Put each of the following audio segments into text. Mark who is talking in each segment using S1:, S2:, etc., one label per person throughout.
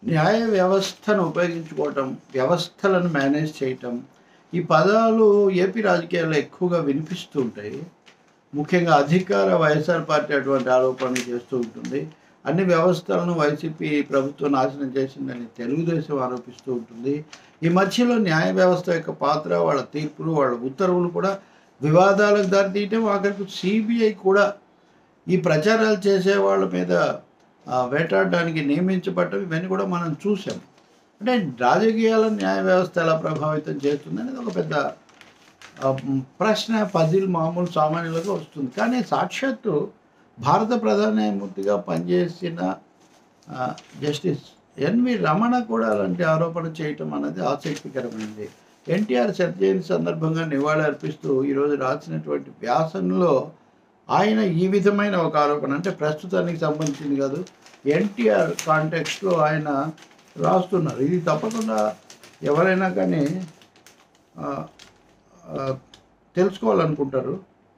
S1: న్యాయ వ్యవస్థను ఉపయోగించుకోవటం వ్యవస్థలను మేనేజ్ చేయటం ఈ పదాలు ఏపీ రాజకీయాల్లో ఎక్కువగా వినిపిస్తూ ఉంటాయి ముఖ్యంగా అధికార వైఎస్ఆర్ పార్టీ అటువంటి ఆరోపణలు చేస్తూ ఉంటుంది అన్ని వ్యవస్థలను వైసీపీ ప్రభుత్వం నాశనం చేసిందని తెలుగుదేశం ఆరోపిస్తూ ఉంటుంది ఈ మధ్యలో న్యాయ వ్యవస్థ యొక్క పాత్ర వాళ్ళ తీర్పులు వాళ్ళ ఉత్తర్వులు కూడా వివాదాలకు దారితీయటం ఆఖరికి సిబిఐ కూడా ఈ ప్రచారాలు చేసే వాళ్ళ మీద ఆ, వేటాడడానికి నియమించబడటం ఇవన్నీ కూడా మనం చూసాం అంటే రాజకీయాల న్యాయ వ్యవస్థ ఎలా ప్రభావితం చేస్తుంది అనేది ఒక పెద్ద ఆ, మ్, ప్రశ్న పజిల్ మామూలు సామాన్యులకు వస్తుంది కానీ సాక్షాత్తు భారత ప్రధాన న్యాయమూర్తిగా పనిచేసిన ఆ, జస్టిస్ ఎన్వి రమణ కూడా అలాంటి ఆరోపణ చేయటం అనేది ఆసక్తికరమైనది ఎన్టీఆర్ సర్జరీ సందర్భంగా నివాళి అర్పిస్తూ ఈరోజు రాసినటువంటి వ్యాసంలో ఆయన ఈ విధమైన ఒక ఆరోపణ అంటే ప్రస్తుతానికి సంబంధించింది కాదు ఎన్టీఆర్ కాంటెక్స్ట్లో ఆయన రాస్తున్నారు ఇది తప్పకుండా ఎవరైనా కానీ ఆ, ఆ, తెలుసుకోవాలనుకుంటారు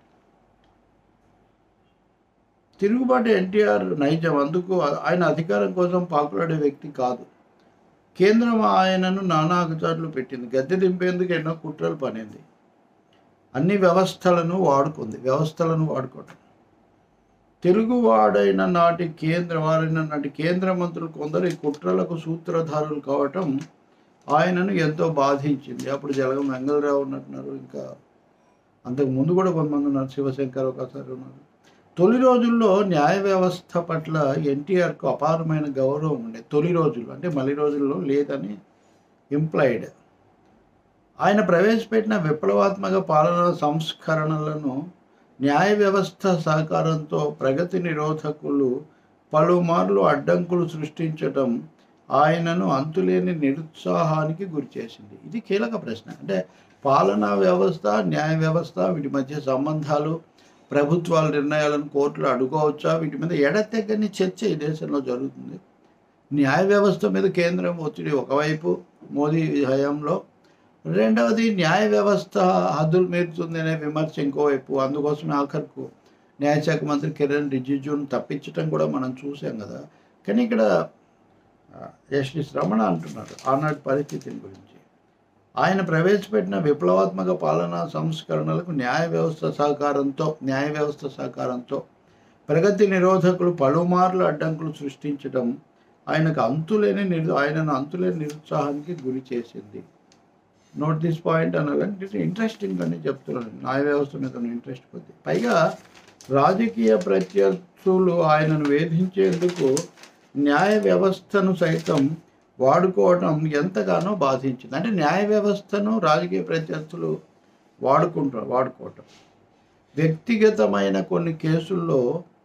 S1: తిరుగుబాటు ఎన్టీఆర్ నైజం అందుకు ఆయన అధికారం కోసం పాకులాడే వ్యక్తి కాదు కేంద్రం ఆయనను నానా అగచాట్లు పెట్టింది గద్దె దింపేందుకు ఎన్నో కుట్రలు పనింది అన్ని వ్యవస్థలను వాడుకుంది వ్యవస్థలను వాడుకోవటం తెలుగువాడైన నాటి కేంద్ర వారైన నాటి కేంద్ర మంత్రులు కొందరు ఈ కుట్రలకు సూత్రధారులు కావటం ఆయనను ఎంతో బాధించింది అప్పుడు జలగం వెంగళరావు ఉన్నట్టున్నారు ఇంకా అంతకు ముందు కూడా కొంతమంది ఉన్నారు శివశంకర్ ఒకసారి ఉన్నారు తొలి రోజుల్లో న్యాయ వ్యవస్థ పట్ల ఎన్టీఆర్కు అపారమైన గౌరవం ఉండే తొలి రోజుల్లో అంటే మళ్ళీ రోజుల్లో లేదని ఇంప్లాయిడ్ ఆయన ప్రవేశపెట్టిన విప్లవాత్మక పాలనా సంస్కరణలను న్యాయ వ్యవస్థ సహకారంతో ప్రగతి నిరోధకులు పలుమార్లు అడ్డంకులు సృష్టించటం ఆయనను అంతులేని నిరుత్సాహానికి గురిచేసింది ఇది కీలక ప్రశ్న అంటే పాలనా వ్యవస్థ న్యాయ వ్యవస్థ వీటి మధ్య సంబంధాలు ప్రభుత్వాల నిర్ణయాలను కోర్టులు అడుకోవచ్చా వీటి మీద ఎడతెగని చర్చ ఈ దేశంలో జరుగుతుంది న్యాయ వ్యవస్థ మీద కేంద్రం ఒత్తిడి ఒకవైపు మోదీ హయాంలో రెండవది న్యాయ వ్యవస్థ హద్దులు మీరుతుంది అనే విమర్శ ఇంకోవైపు అందుకోసమే ఆఖరుకు న్యాయశాఖ మంత్రి కిరణ్ రిజిజును తప్పించడం కూడా మనం చూసాం కదా కానీ ఇక్కడ ఆ, జస్టిస్ రమణ అంటున్నారు ఆనాటి పరిస్థితిని గురించి ఆయన ప్రవేశపెట్టిన విప్లవాత్మక పాలనా సంస్కరణలకు న్యాయ వ్యవస్థ సహకారంతో న్యాయ వ్యవస్థ సహకారంతో ప్రగతి నిరోధకులు పలుమార్లు అడ్డంకులు సృష్టించడం ఆయనకు అంతులేని నిరు ఆయనను అంతులేని నిరుత్సాహానికి గురి చేసింది నోట్ దిస్ పాయింట్ అనాలంటే ఇంట్రెస్టింగ్ అని చెప్తున్నాను న్యాయ వ్యవస్థ మీద ఉన్న ఇంట్రెస్ట్ కొద్ది పైగా రాజకీయ ప్రత్యర్థులు ఆయనను వేధించేందుకు న్యాయ వ్యవస్థను సైతం వాడుకోవడం ఎంతగానో బాధించింది అంటే న్యాయ వ్యవస్థను రాజకీయ ప్రత్యర్థులు వాడుకుంటారు వాడుకోవటం వ్యక్తిగతమైన కొన్ని కేసుల్లో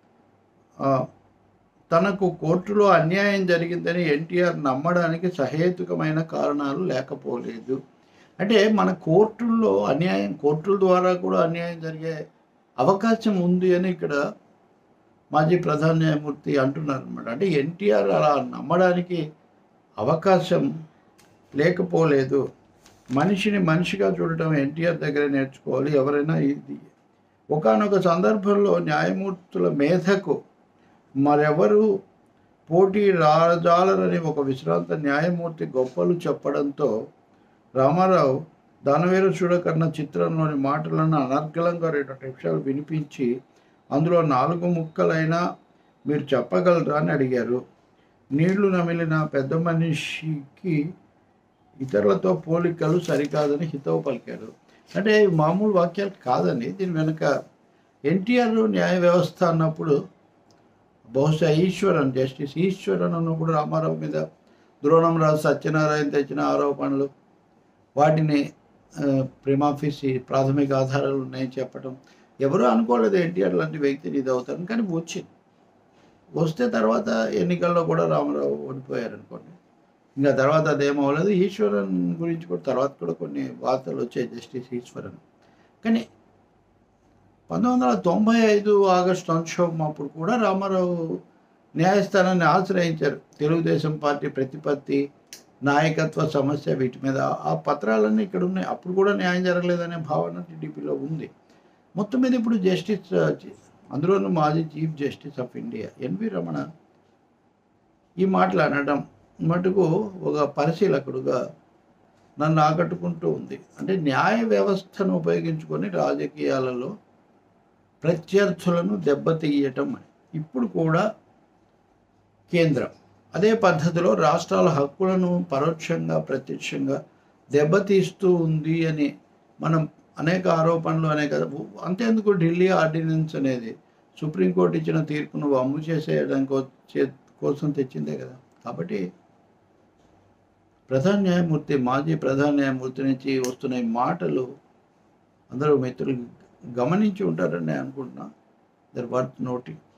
S1: ఆ, తనకు కోర్టులో అన్యాయం జరిగిందని ఎన్టీఆర్ నమ్మడానికి సహేతుకమైన కారణాలు లేకపోలేదు అంటే మన కోర్టుల్లో అన్యాయం కోర్టుల ద్వారా కూడా అన్యాయం జరిగే అవకాశం ఉంది అని ఇక్కడ మాజీ ప్రధాన న్యాయమూర్తి అంటున్నారు అనమాట అంటే ఎన్టీఆర్ అలా నమ్మడానికి అవకాశం లేకపోలేదు మనిషిని మనిషిగా చూడటం ఎన్టీఆర్ దగ్గర నేర్చుకోవాలి ఎవరైనా ఇది ఒకానొక సందర్భంలో న్యాయమూర్తుల మేధకు మరెవరు పోటీ రాజాలరని ఒక విశ్రాంత న్యాయమూర్తి గొప్పలు చెప్పడంతో రామారావు దానవీర చూడకన్న చిత్రంలోని మాటలను అనర్గళంగా రెండు నిమిషాలు వినిపించి అందులో నాలుగు ముక్కలైనా మీరు చెప్పగలరా అని అడిగారు నీళ్లు నమిలిన పెద్ద మనిషికి ఇతరులతో పోలికలు సరికాదని హితవు పలికారు అంటే ఇవి మామూలు వాక్యాలు కాదండి దీని వెనుక ఎన్టీఆర్ న్యాయ వ్యవస్థ అన్నప్పుడు బహుశా ఈశ్వరన్ జస్టిస్ ఈశ్వరన్ అన్నప్పుడు రామారావు మీద ద్రోణంరాజు సత్యనారాయణ తెచ్చిన ఆరోపణలు వాటిని ఆ, ప్రేమాఫీసి ప్రాథమిక ఆధారాలు ఉన్నాయని చెప్పడం ఎవరూ అనుకోలేదు ఎన్టీఆర్ లాంటి వ్యక్తిని ఇది అవుతారని కానీ వచ్చింది వస్తే తర్వాత ఎన్నికల్లో కూడా రామారావు ఓడిపోయారు అనుకోండి ఇంకా తర్వాత అదేమవ్వలేదు ఈశ్వరన్ గురించి కూడా తర్వాత కూడా కొన్ని వార్తలు వచ్చాయి జస్టిస్ ఈశ్వరన్ కానీ పంతొమ్మిది వందల తొంభై ఐదు ఆగస్టు సంక్షోభం అప్పుడు కూడా రామారావు న్యాయస్థానాన్ని ఆశ్రయించారు తెలుగుదేశం పార్టీ ప్రతిపత్తి నాయకత్వ సమస్య వీటి మీద ఆ పత్రాలన్నీ ఇక్కడ ఉన్నాయి అప్పుడు కూడా న్యాయం జరగలేదనే భావన టీడీపీలో ఉంది మొత్తం మీద ఇప్పుడు జస్టిస్ అందులోనూ మాజీ chief justice of India N V Ramana ఈ మాటలు అనడం మటుకు ఒక పరిశీలకుడుగా నన్ను ఆకట్టుకుంటూ ఉంది అంటే న్యాయ వ్యవస్థను ఉపయోగించుకొని రాజకీయాలలో ప్రత్యర్థులను దెబ్బతీయటం అని ఇప్పుడు కూడా కేంద్రం అదే పద్ధతిలో రాష్ట్రాల హక్కులను పరోక్షంగా ప్రత్యక్షంగా దెబ్బతీస్తూ ఉంది అని మనం అనేక ఆరోపణలు అనేక అంతేందుకు ఢిల్లీ ఆర్డినెన్స్ అనేది సుప్రీంకోర్టు ఇచ్చిన తీర్పును అమ్ము చేసేయడానికి చే- కోసం తెచ్చిందే కదా కాబట్టి ప్రధాన న్యాయమూర్తి మాజీ ప్రధాన న్యాయమూర్తి నుంచి వస్తున్న ఈ మాటలు అందరూ మిత్రులు గమనించి ఉంటారని నేను అనుకుంటున్నా దర్ వర్త్ నోటింగ్